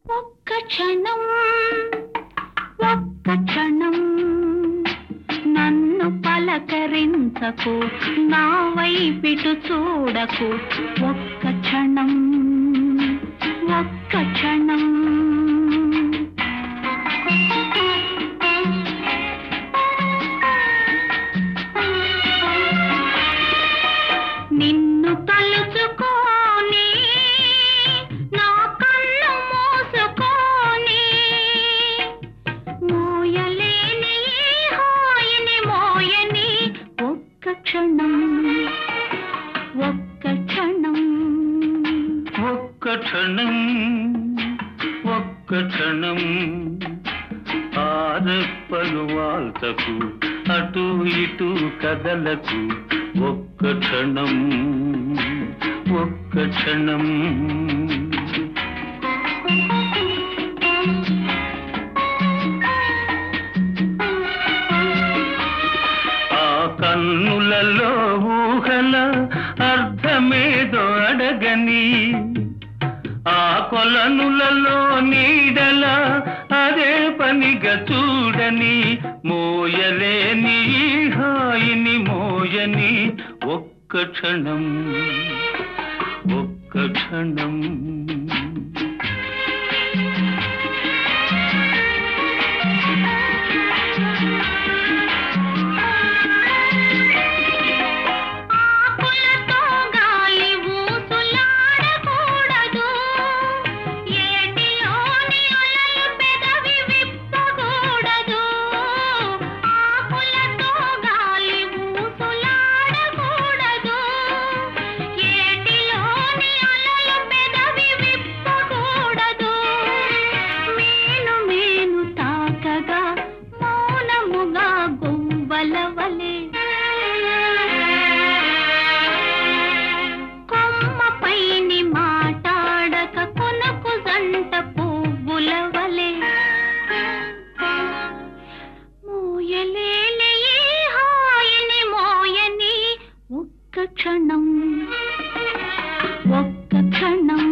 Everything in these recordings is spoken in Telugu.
ఒక్క క్షణం ఒక్క క్షణం నన్ను పలకరించకు నా వైపిటు చూడకు ఒక్క క్షణం ఒక్క క్షణం నిన్ను తలుచుకోని నా కళ్ళు మూసుకొని మోయలేని ఈ హాయిని మోయని ఒక్క క్షణం ఒక్క క్షణం ఒక్క క్షణం ఒక్క క్షణం ఆరెప్పలు వాల్తకు అటు ఇటు కదలకు ఒక్క క్షణం ఒక్క క్షణం ఆ కన్నులలో ఊహల అర్థమేదో అడగని ఆ కొలనులలో నీడల అదే పనిగా చూడని మోయలేని ఈ హాయిని మోయని ఒక్క క్షణం ఒక్క క్షణం ఆకులతో గాలి ఊసులాడకూడదు ఏటిలోని అలలు పెదవి విప్పకూడదు ఆకులతో గాలి ఊసులాడకూడదు ఏటిలోని అలలు పెదవి విప్పకూడదు మేను మేను తాకగా మౌనముగా గువ్వల వలె కొమ్మపైని మాటాడక కొనకు జంట పువ్వుల వలె మోయలేని ఈ హాయిని మోయని ఒక్క క్షణం ఒక్క క్షణం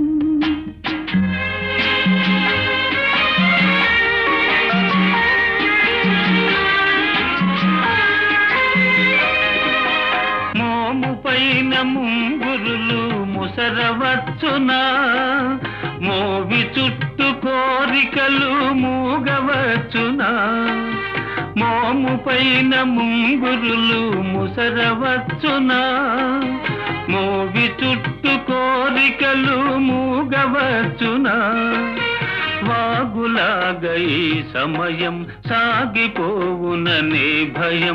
మోము పైన ముంగురులు ముసరవచ్చునా మోవి చుట్టు కోరికలు మూగవచ్చునా మోము పైన ముంగురులు ముసరవచ్చునా మోవి చుట్టు కోరికలు మూగవచ్చునా వాగులాగా ఈ సమయం సాగిపోవుననే భయం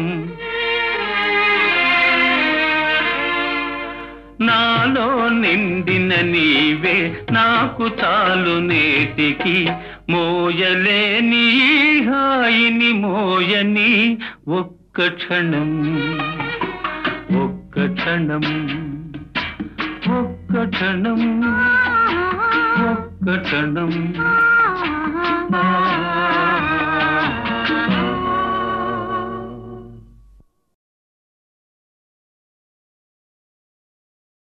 నాలో నిండిన నీవే నాకు చాలు నేటికి మోయలేని ఈ హాయిని మోయని ఒక్క క్షణం ఒక్క క్షణం ఒక్క క్షణం ఒక్క క్షణం ఆ